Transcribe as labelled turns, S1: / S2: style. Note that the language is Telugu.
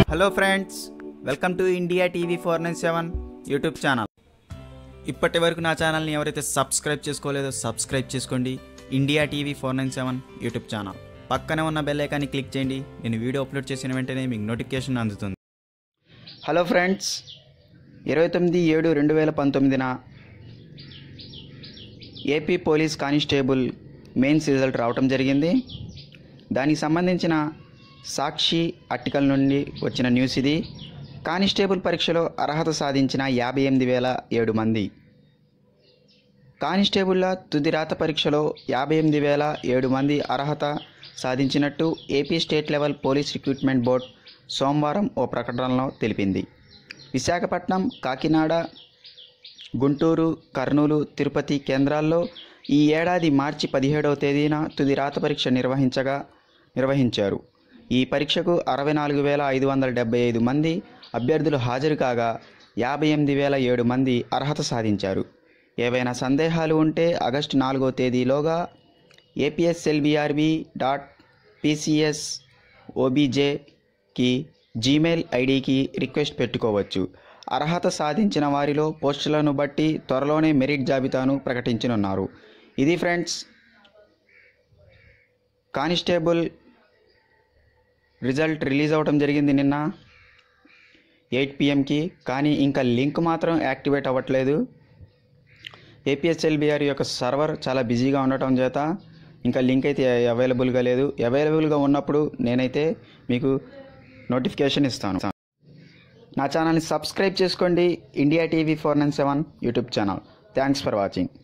S1: hello friends welcome to India TV four nine seven YouTube channel ఇప్పటి వరకు నా ఛానల్ని ఎవరైతే సబ్స్క్రైబ్ చేసుకోలేదో సబ్స్క్రైబ్ చేసుకోండి India TV four nine seven YouTube channel పక్కనే ఉన్న బెల్ ఐకాన్ని క్లిక్ చేయండి నేను వీడియో అప్లోడ్ చేసిన వెంటనే మీకు నోటిఫికేషన్ అందుతుంది హలో ఫ్రెండ్స్ ఇరవై తొమ్మిది ఏడు రెండు వేల పంతొమ్మిదిన AP police constable mains result రావటం జరిగింది దానికి సంబంధించిన సాక్షి ఆర్టికల్ నుండి వచ్చిన న్యూస్ ఇది కానిస్టేబుల్ పరీక్షలో అర్హత సాధించిన యాభై ఎనిమిది వేల ఏడు మంది కానిస్టేబుల్ల తుది రాత పరీక్షలో యాభై ఎనిమిది వేల ఏడు మంది అర్హత సాధించినట్టు AP state level police recruitment board సోమవారం ఓ ప్రకటనలో తెలిపింది విశాఖపట్నం కాకినాడ గుంటూరు కర్నూలు తిరుపతి కేంద్రాల్లో ఈ ఏడాది మార్చి పదిహేడవ తేదీన తుది రాత పరీక్ష నిర్వహించగా నిర్వహించారు ఈ పరీక్షకు అరవై నాలుగు వేల ఐదు వందల డెబ్బై ఐదు మంది అభ్యర్థులు హాజరు కాగా యాభై ఎనిమిది వేల ఏడు మంది అర్హత సాధించారు ఏవైనా సందేహాలు ఉంటే ఆగస్టు నాలుగో తేదీలోగా ఏపీఎస్ఎల్బిఆర్బి డాట్ పీసీఎస్ ఓబీజేకి జీమెయిల్ ఐడికి రిక్వెస్ట్ పెట్టుకోవచ్చు అర్హత సాధించిన వారిలో పోస్టులను బట్టి త్వరలోనే మెరిట్ జాబితాను ప్రకటించనున్నారు ఇది ఫ్రెండ్స్ కానిస్టేబుల్ రిజల్ట్ రిలీజ్ అవ్వడం జరిగింది నిన్న ఎయిట్ పిఎంకి కానీ ఇంకా లింక్ మాత్రం యాక్టివేట్ అవ్వట్లేదు ఏపీఎస్ఎల్బిఆర్ యొక్క సర్వర్ చాలా బిజీగా ఉండటం చేత ఇంకా లింక్ అయితే అవైలబుల్గా లేదు అవైలబుల్గా ఉన్నప్పుడు నేనైతే మీకు నోటిఫికేషన్ ఇస్తాను నా ఛానల్ని సబ్స్క్రైబ్ చేసుకోండి India TV four nine seven YouTube channel thanks for watching